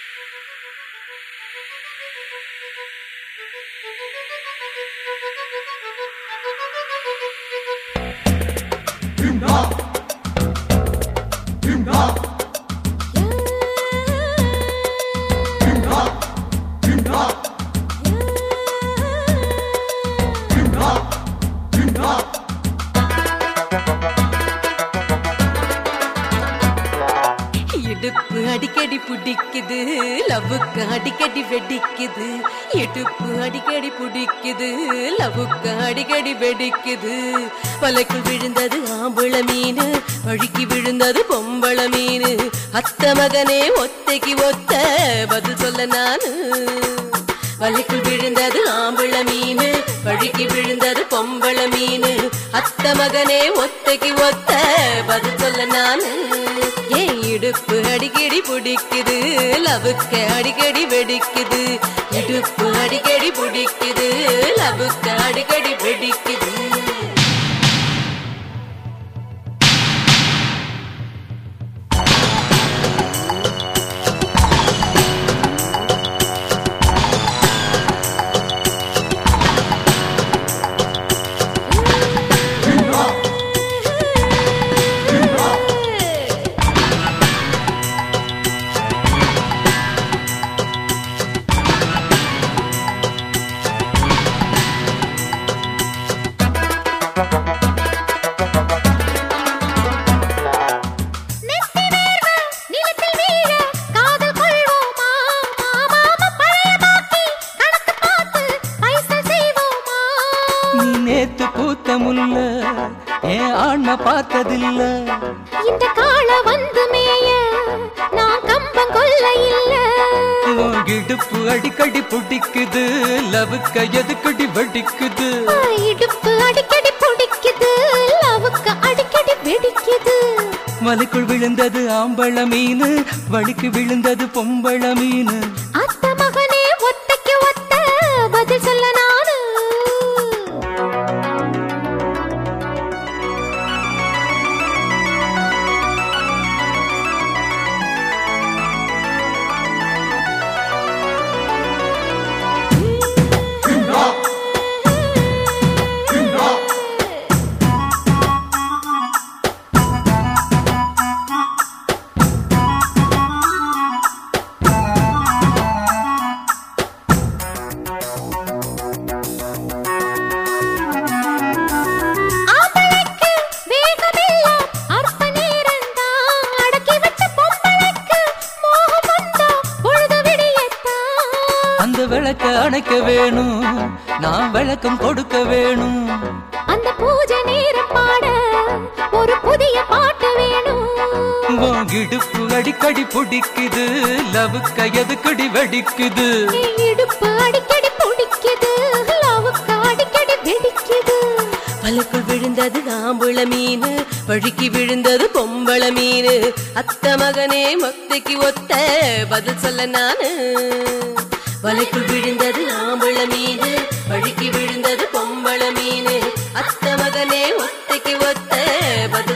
இடுப்பு அடிக்கடி பிடிக்குது லவ்வுக்கு அடிக்கடி வெடிக்குது இடுப்பு அடிக்கடி பிடிக்குது லவ்வுக்கு அடிக்கடி வெடிக்குது வலைக்குள் விழுந்தது ஆம்பள மீன் வழுக்கி விழுந்தது பொம்பள மீன் அத்த மகனே ஒத்தைக்கு ஒத்த பதில் சொல்ல நானு வலைக்குள் விழுந்தது ஆம்பள மீன் வழுக்கி விழுந்தது பொம்பள மீன் அத்த மகனே ஒத்தைக்கு ஒத்த பதில் சொல்ல நானு ஏன் இடுப்பு அடிக்கடி பிடிக்குது லவுக்க அடிக்கடி வெடிக்குது இடுப்பு அடிக்கடி பிடிக்குது லவுக்க அடிக்கடி வெடிக்குது நெத்தி வேர்வ நிலத்தில் வீழ காதல் கொள்வோமா மாமா பழைய பாக்கி கணக்கு பார்த்து பைசல் செய்வோமா நீ நேத்து பூத்த முல்ல என் ஆண்மை பார்த்ததில்ல இந்த கால வந்து மேய நான் கம்பம் கொல்ல இல்ல உன் இடுப்பு அடிக்கடி பிடிக்குது லவுக்க எதுக்கடி வெடிக்குது இடுப்பு அடிக்கடி பிடிக்குது லவுக்கு அடிக்கடி வெடிக்குது மலைக்குள் விழுந்தது ஆம்பள மீன் வழிக்கு விழுந்தது பொம்பள மீன் அத்த மகனே ஒத்தைக்கு ஒத்த பதில் சொல்ல நானு ஆம்பளைக்கு வேகமில்ல அற்ப நேரம்தான் அடக்கி வச்ச பொம்பளைக்கு மோகம் வந்தா பொழுது விடியத்தான் அந்த விளக்க அணைக்க வேணும் நான் விளக்கம் கொடுக்க வேணும் அந்த பூஜை நேரம் பாட ஒரு புதிய பாட்டு வேணும் உன் இடுப்பு அடிக்கடி பிடிக்குது லவுக்க எதுக்கடி வெடிக்குது என் இடுப்பு அடிக்கடி பிடிக்குது லவுக்கு அடிக்கடி வெடிக்குது வலைக்குள் விழுந்தது ஆம்பள மீன் வழுக்கி விழுந்தது பொம்பள மீன் அத்த மகனே மொத்தைக்கு ஒத்த பதில் சொல்ல நானு வலைக்குள் விழுந்தது ஆம்பள மீன் வழுக்கி விழுந்தது பொம்பள மீன் அத்த மகனே ஒத்தைக்கு ஒத்த பதில்